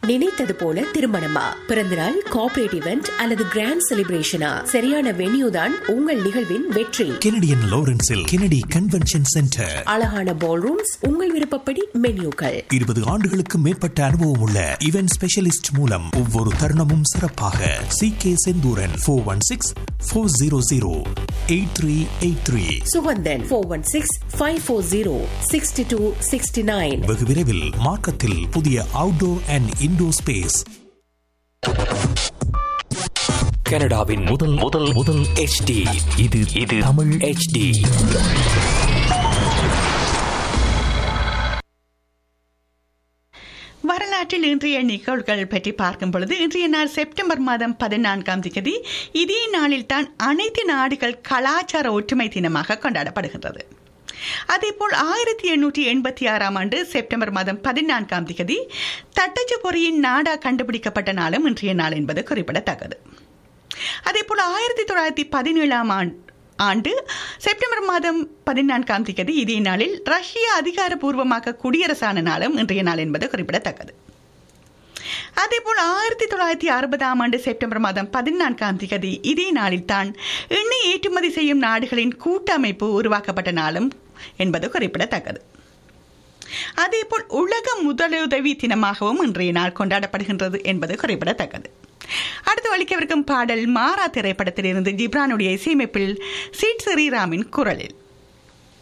நினைத்தது போல திருமணமா பிறந்தநாள் கார்ப்பரேட் இவெண்ட் அல்லது கிராண்ட் செலிப்ரேஷனா சரியான வென்யூ தான் உங்கள் நிகழ்வின் வெற்றி கெனடியன் லாரன்ஸில் கெனடி கன்வென்ஷன் சென்டர் அழகான பால் ரூம்ஸ் உங்கள் விருப்பப்படி மென்யூக்கள் இருபது ஆண்டுகளுக்கு மேற்பட்ட அனுபவம் உள்ள இவென்ட் ஸ்பெஷலிஸ்ட் மூலம் ஒவ்வொரு தருணமும் சிறப்பாக C K Senthuran four one six four zero zero eight three eight three Suganthan four one six five four zero sixty two sixty nine வெகு விரைவில் மார்க்கத்தில் புதிய அவுட்டோர் அண்ட் இன்டோர் ஸ்பேஸ் கனடாவின் முதல் முதல் முதல் HD இது இது தமிழ் HD வரலாற்றில் இன்றைய நிகழ்வுகள் பற்றி பார்க்கும் பொழுது இன்றைய நாள் செப்டம்பர் மாதம் பதினான்காம் தேதி இதே நாளில் தான் அனைத்து நாடுகள் கலாச்சார ஒற்றுமை தினமாக கொண்டாடப்படுகின்றது அதேபோல் ஆயிரத்தி எண்ணூற்றி எண்பத்தி ஆறாம் ஆண்டு செப்டம்பர் மாதம் பதினான்காம் தேதி தட்டச்சு பொறியின் நாடா கண்டுபிடிக்கப்பட்ட நாளும் இன்றைய நாள் என்பது குறிப்பிடத்தக்கது அதேபோல் ஆயிரத்தி தொள்ளாயிரத்தி பதினேழாம் ஆண்டு ஆண்டு செப்டம்பர் மாதம் பதினான்காம் தேதி இதே நாளில் ரஷ்யா அதிகாரப்பூர்வமாக குடியரசான நாளும் இன்றைய நாள் என்பது குறிப்பிடத்தக்கது அதேபோல் ஆயிரத்தி தொள்ளாயிரத்தி அறுபதாம் ஆண்டு செப்டம்பர் மாதம் பதினான்காம் தேதி இதே நாளில் தான் எண்ணெய் ஏற்றுமதி செய்யும் நாடுகளின் கூட்டமைப்பு உருவாக்கப்பட்ட நாளும் என்பது குறிப்பிடத்தக்கது அதேபோல் உலக முதலுதவி தினமாகவும் இன்றைய நாள் கொண்டாடப்படுகின்றது என்பது குறிப்பிடத்தக்கது அடுத்து ஒழிக்கவிருக்கும் பாடல் மாறா திரைப்படத்திலிருந்து ஜிப்ரானுடைய இசையமைப்பில் சீட் ஸ்ரீராமின் குரலில்